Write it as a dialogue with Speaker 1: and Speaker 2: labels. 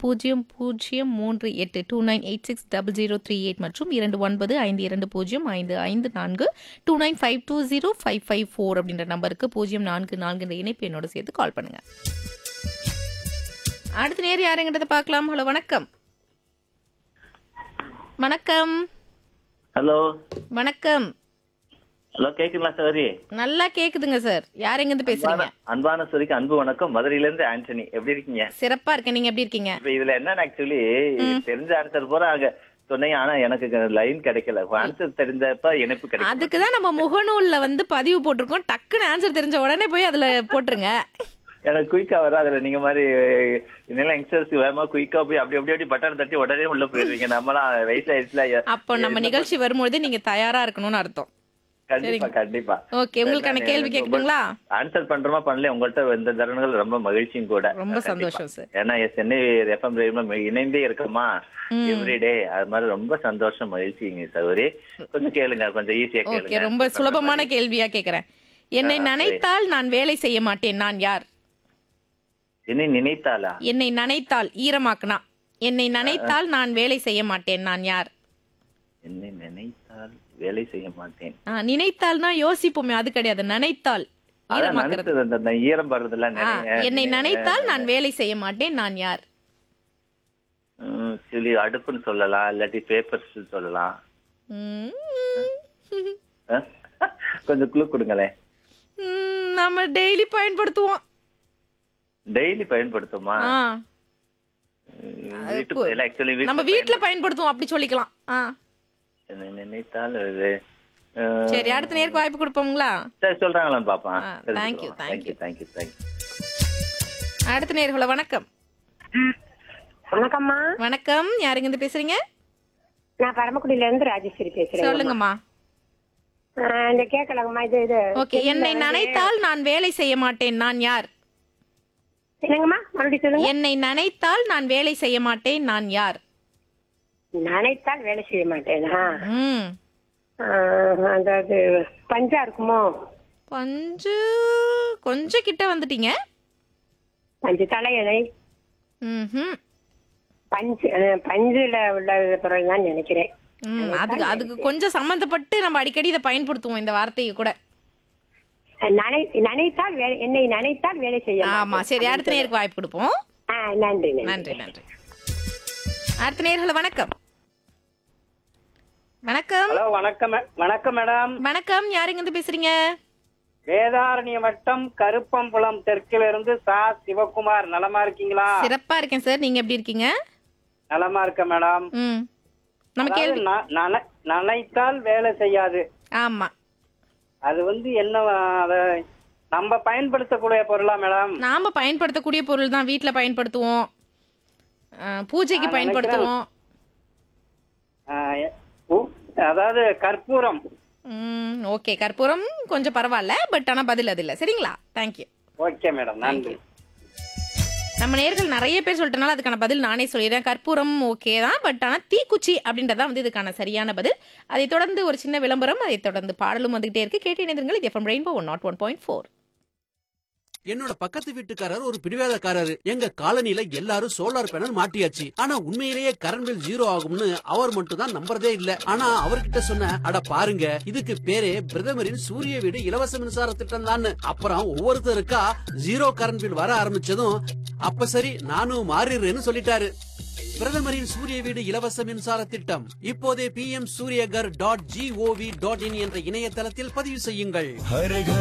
Speaker 1: பூஜ்ஜியம் பூஜ்ஜியம் மூன்று எட்டு two nine eight six double zero three eight மற்றும் இரண்டு ஒன்பது ஐந்து இரண்டு பூஜ்ஜியம் ஐந்து ஐந்து நான்கு two nine five two zero five five four அப்படின்ற நம்பருக்கு பூஜ்ஜியம் நான்கு நான்குன்ற இணைப்பு என்னோட சேர்த்து கால் பண்ணுங்க அடுத்த நேர் யாருங்கிறத பார்க்கலாம் ஹலோ வணக்கம் வணக்கம்
Speaker 2: ஹலோ
Speaker 1: வணக்கம்
Speaker 2: ஹலோ கேக்குங்களா சரி
Speaker 1: நல்லா கேக்குதுங்க சார் யார் எங்கிருந்து பேசுறீங்க
Speaker 2: அன்பான சுரிக்கு அன்பு வணக்கம் மதுரையில இருந்து ஆண்டனி எப்படி இருக்கீங்க
Speaker 1: சிறப்பா இருக்கேன் நீங்க எப்படி இருக்கீங்க
Speaker 2: இப்ப இதுல என்னன்னு ஆக்சுவலி தெரிஞ்ச ஆன்சர் பூரா அங்க சொன்னீங்க ஆனா எனக்கு லைன் கிடைக்கல ஆன்சர் தெரிஞ்சப்ப இணைப்பு கிடைக்கல
Speaker 1: அதுக்கு தான் நம்ம முகநூல்ல வந்து பதிவு போட்டிருக்கோம் டக்குன்னு ஆன்சர் தெரிஞ்ச உடனே போய் அதுல போட்டுருங்க
Speaker 2: எனக்கு குயிக்கா வரும் அதுல நீங்க மாதிரி இதெல்லாம் யங்ஸ்டர்ஸ் வேகமா குயிக்கா போய் அப்படி அப்படி அப்படி பட்டன் தட்டி உடனே உள்ள போயிருவீங்க நம்மளாம் வயசாயிடுச்சுல
Speaker 1: அப்போ நம்ம நிகழ்ச்சி வரும்பொழுது நீங்க தயாரா இருக்கணும்னு அர்த்தம்
Speaker 2: கண்டிப்பா கண்டிப்பா
Speaker 1: ஓகே உங்களுக்கான கேள்வி கேட்கட்டுங்களா
Speaker 2: ஆன்சர் பண்றோமா பண்ணல உங்கள்ட்ட இந்த தருணங்கள் ரொம்ப மகிழ்ச்சியும் கூட
Speaker 1: ரொம்ப சந்தோஷம் சார்
Speaker 2: ஏன்னா என் சென்னை எஃப்எம் ரேடியோல இணைந்தே இருக்கமா எவ்ரிடே அது மாதிரி ரொம்ப சந்தோஷம் மகிழ்ச்சிங்க சௌரி கொஞ்சம் கேளுங்க கொஞ்சம் ஈஸியா
Speaker 1: ஓகே
Speaker 2: கேளுங்க
Speaker 1: ரொம்ப சுலபமான கேள்வியா கேக்குறேன் என்னை நினைத்தால் நான் வேலை செய்ய மாட்டேன் நான் யார்
Speaker 2: என்னை நினைத்தாளா
Speaker 1: என்னை நனைத்தால் ஈரமாக்குனா என்னை நனைத்தால் நான் வேலை செய்ய மாட்டேன் நான் யார்
Speaker 2: என்னை நினைத்தால் வேலை செய்ய மாட்டேன்
Speaker 1: ஆ, நினைத்தால்னா யோசிப்போமே அது கிடையாது நனைத்தால்
Speaker 2: அதான்
Speaker 1: ஈரமாக்குறது
Speaker 2: நினைச்சது அந்த- அந்த ஈரம் படுறதுல
Speaker 1: ஆ, என்னை நனைத்தால் நான் வேலை செய்ய மாட்டேன் நான் யார்
Speaker 2: சொல்லி அடுப்புன்னு சொல்லலாம் இல்லாட்டி பேப்பர்ஸ் சொல்லலாம்
Speaker 1: ம்.
Speaker 2: அஹ்? கொஞ்சம் குழு கொடுங்களேன்
Speaker 1: ம், நம்ம டெய்லி பயன்படுத்துவோம்
Speaker 2: டெய்லி பயன்படுத்துமா
Speaker 1: ஆ,
Speaker 2: வீட்டுக்கு ஆக்சுவலி
Speaker 1: நம்ம வீட்ல பயன்படுத்துவோம் அப்படி சொல்லிக்கலாம் ஆ
Speaker 2: என்னை நினைத்தால் அது அஹ்,
Speaker 1: சரி அடுத்த நேருக்கு வாய்ப்பு கொடுப்போங்களா
Speaker 2: சரி சொல்றாங்களான்னு பாப்பா
Speaker 1: ஆ, thank you, thank you.
Speaker 2: Thank you thank you
Speaker 1: அடுத்த நேர்களை வணக்கம்
Speaker 3: வணக்கம்மா
Speaker 1: வணக்கம் யாருங்க இருந்து பேசுறீங்க
Speaker 3: நான் பரமக்குடியில இருந்து ராஜேஸ்வரி பேசுறேன்
Speaker 1: சொல்லுங்கம்மா
Speaker 3: இந்த கேட்கலாங்கம்மா இது இது
Speaker 1: ஓகே என்னை நனைத்தால் நான் வேலை செய்ய மாட்டேன் நான் யார்
Speaker 3: என்னங்கம்மா மறுபடியும் சொல்லுங்க
Speaker 1: என்னை நனைத்தால் நான் வேலை செய்ய மாட்டேன் நான் யார்
Speaker 3: நினைத்தால் வேலை செய்ய மாட்டேனா
Speaker 1: ம்
Speaker 3: ஆஹ், அதாவது பஞ்சா இருக்குமோ
Speaker 1: பஞ்சு கொஞ்சம் கிட்ட வந்துட்டீங்க
Speaker 3: பஞ்சு தலையணை
Speaker 1: ம்ஹும்.
Speaker 3: பஞ்சு அஹ், பஞ்சுல உள்ள பொருள் தான் நினைக்கிறேன்
Speaker 1: ம் அதுக்கு அதுக்கு கொஞ்சம் சம்மந்தப்பட்டு நம்ம அடிக்கடி இதை பயன்படுத்துவோம் இந்த வார்த்தையை கூட
Speaker 3: நனை நினைத்தால் வேலை என்னை நினைத்தால் வேலை செய்ய
Speaker 1: ஆமா சரி அடுத்த நேருக்கு வாய்ப்பு கொடுப்போம்
Speaker 3: ஆ, நன்றி நன்றி
Speaker 1: நன்றி நன்றி அடுத்த நேர்களை வணக்கம் வணக்கம்
Speaker 4: ஹலோ வணக்கம் மே- வணக்கம் மேடம்
Speaker 1: வணக்கம் யாருங்க இருந்து பேசுறீங்க
Speaker 4: வேதாரண்ய வட்டம் கருப்பம்புலம் தெற்கில இருந்து சா சிவகுமார் நலமா இருக்கீங்களா
Speaker 1: சிறப்பா இருக்கேன் சார் நீங்க எப்படி இருக்கீங்க
Speaker 4: நலமா இருக்க மேடம்
Speaker 1: ம் நம்ம
Speaker 4: அதாவது
Speaker 1: கேள்வி
Speaker 4: ந- நன- நனைத்தால் வேலை செய்யாது
Speaker 1: ஆமா
Speaker 4: அது வந்து என்ன அத நம்ம பயன்படுத்தக்கூடிய பொருளா மேடம்
Speaker 1: நாம பயன்படுத்தக்கூடிய பொருள் தான் வீட்ல பயன்படுத்துவோம் அஹ், பூஜைக்கு
Speaker 4: நான்
Speaker 1: பயன்படுத்துவோம்
Speaker 4: ஆஹ், எ- உ- அதாவது கற்பூரம்
Speaker 1: ம் ஓகே கற்பூரம் கொஞ்சம் பரவாயில்ல பட் ஆனா பதில் அது இல்ல சரிங்களா தேங்க்யூ
Speaker 4: ஓகே மேடம் நன்றி
Speaker 1: நம்ம நேர்கள் நிறைய பேர் சொல்லிட்டனால அதுக்கான பதில் நானே சொல்லிடுறேன் கற்பூரம் ஓகே தான் பட் ஆனால் தீக்குச்சி அப்படின்றதான் வந்து இதுக்கான சரியான பதில் அதை தொடர்ந்து ஒரு சின்ன விளம்பரம் அதை தொடர்ந்து பாடலும் வந்துகிட்டே இருக்கு கேட்டு இணைந்திருங்கள் இது FM rainbow one not one point four
Speaker 5: என்னோட பக்கத்து வீட்டுக்காரர் ஒரு பிடிவாதக்காரரு எங்க காலனில எல்லாரும் சோலார் பேனல் மாட்டியாச்சு ஆனா உண்மையிலேயே கரண்ட் பில் ஜீரோ ஆகும்னு அவர் மட்டும் தான் நம்புறதே இல்ல ஆனா அவர்கிட்ட சொன்ன அட பாருங்க இதுக்கு பேரே பிரதமரின் சூரிய வீடு இலவச மின்சார திட்டம் தான் அப்புறம் ஒவ்வொருத்தருக்கா ஜீரோ கரண்ட் பில் வர ஆரம்பிச்சதும் அப்ப சரி நானும் மாறிடுறேன்னு சொல்லிட்டாரு பிரதமரின் சூரிய வீடு இலவச மின்சார திட்டம் இப்போதே P M Suryaghar dot G O V dot in என்ற இணையதளத்தில் பதிவு செய்யுங்கள்